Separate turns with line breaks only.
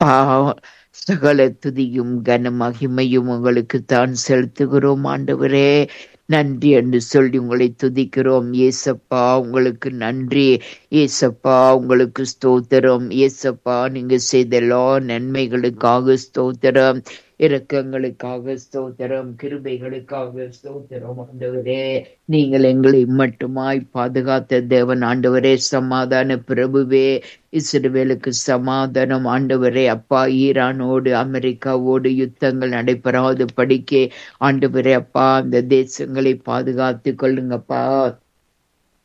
அப்பா சகல துதியும் கன மகிமையும் உங்களுக்கு தான் செலுத்துகிறோம் ஆண்டவரே நன்றி என்று சொல்லி உங்களை துதிக்கிறோம் ஏசப்பா உங்களுக்கு நன்றி ஏசப்பா உங்களுக்கு ஸ்தோத்திரம் ஏசப்பா நீங்க செய்த எல்லா நன்மைகளுக்காக ஸ்தோத்திரம் இரக்கங்களுக்காக ஸ்தோத்திரம் கிருபைகளுக்காக ஸ்தோத்திரம் ஆண்டவரே நீங்கள் எங்களை மட்டுமாய் பாதுகாத்த தேவன் ஆண்டவரே சமாதான பிரபுவே இஸ்ரவேலுக்கு சமாதானம் ஆண்டவரே அப்பா ஈரானோடு அமெரிக்காவோடு யுத்தங்கள் நடைபெறாது படிக்க ஆண்டவரே அப்பா அந்த தேசங்களை பாதுகாத்து கொள்ளுங்கப்பா